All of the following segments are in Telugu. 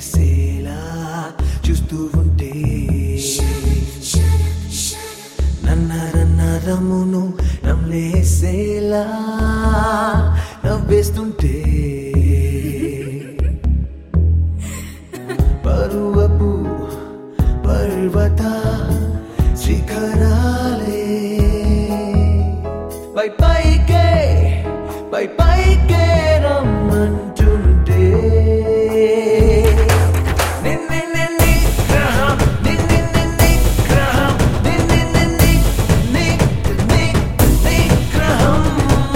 నమ్మేసేలా చూస్తూ ఉంటే నన్నరన్నరమును నమ్మేసేలా నవ్వేస్తుంటే పరువపు పర్వత శిఖరాలే పై పైకే పై పైకే రమ్మంటుంటే నిన్ను నిన్ను గ్రహం నిన్ను నిన్ను గ్రహం నిన్ను నిన్ను నీ నీ నీ గ్రహం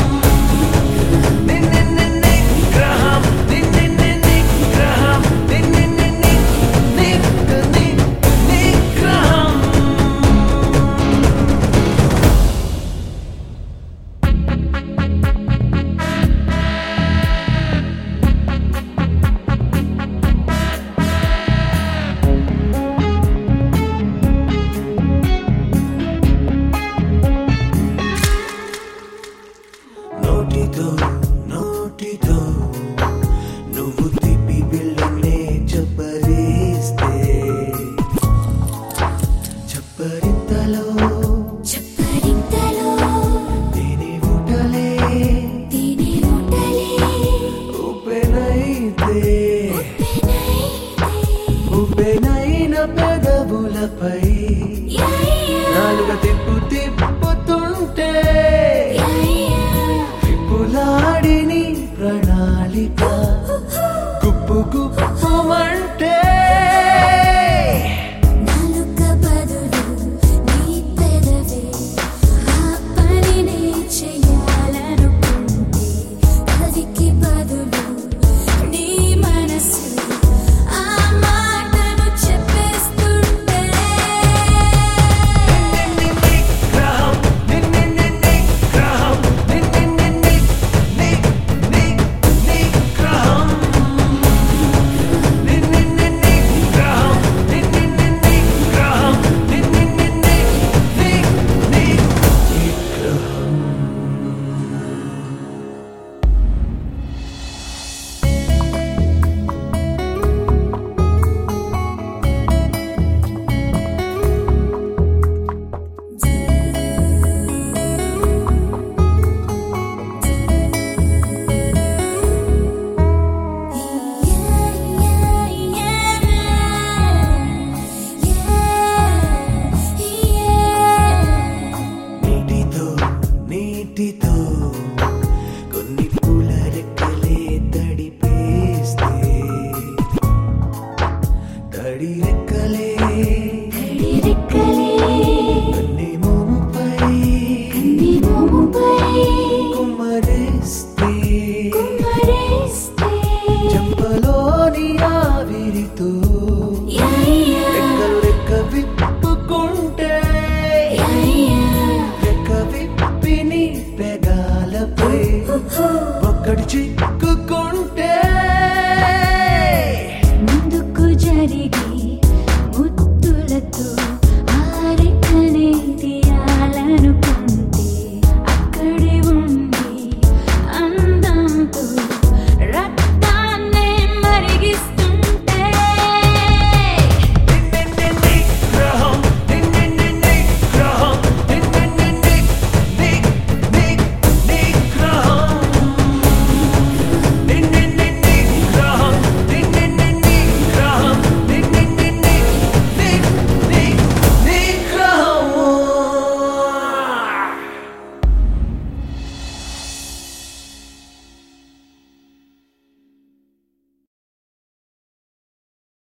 నిన్ను నిన్ను గ్రహం నిన్ను నిన్ను గ్రహం నిన్ను నిన్ను నీ నీ నీ గ్రహం నోటితో నోటితో నువ్వు తిప్పి బిళ్ళనే చెప్పరేస్తే చెప్పరింతలో చప్పరింతలో దీని ఊటలే తినే ఉంటలే ఉపెనైతే పెనైతే ఉపెనైన పెదవులపై నాలుగ తిప్పు తిప్పుతుంటే విపులాడిని ప్రణాళిక గుప్పు గుప్పుమంటే నాలుక బదులు నీ పెదవే ఆ పనినే చేయాలనుకుంటే కదికి బదులు నీ మనసు ఆ మాటను చెప్పేస్తుంటే నిన్నిన్నిన్ని గ్రహం నిన్నిన్నిన్ని గ్రహం నిన్నిన్నిన్ని నీ నీ నీ గ్రహం నిన్నిన్నిన్ని గ్రహం నిన్నిన్నిన్ని గ్రహం నిన్నిన్నిన్ని నీ నీ నీ గ్రహం నీటితో నీటితో కొన్ని పూల రెక్కలే తడిపేస్తే తడి రెక్కలే కన్ని మోముపై కుమ్మరిస్తే చెంపలోని ఆవిరితో రెక్కలు రెక్క విప్పుకుంటే రెక్క విప్పిని పెదాలపై ఒక్కడి చిక్కుకుంటే ముందుకు జరిగి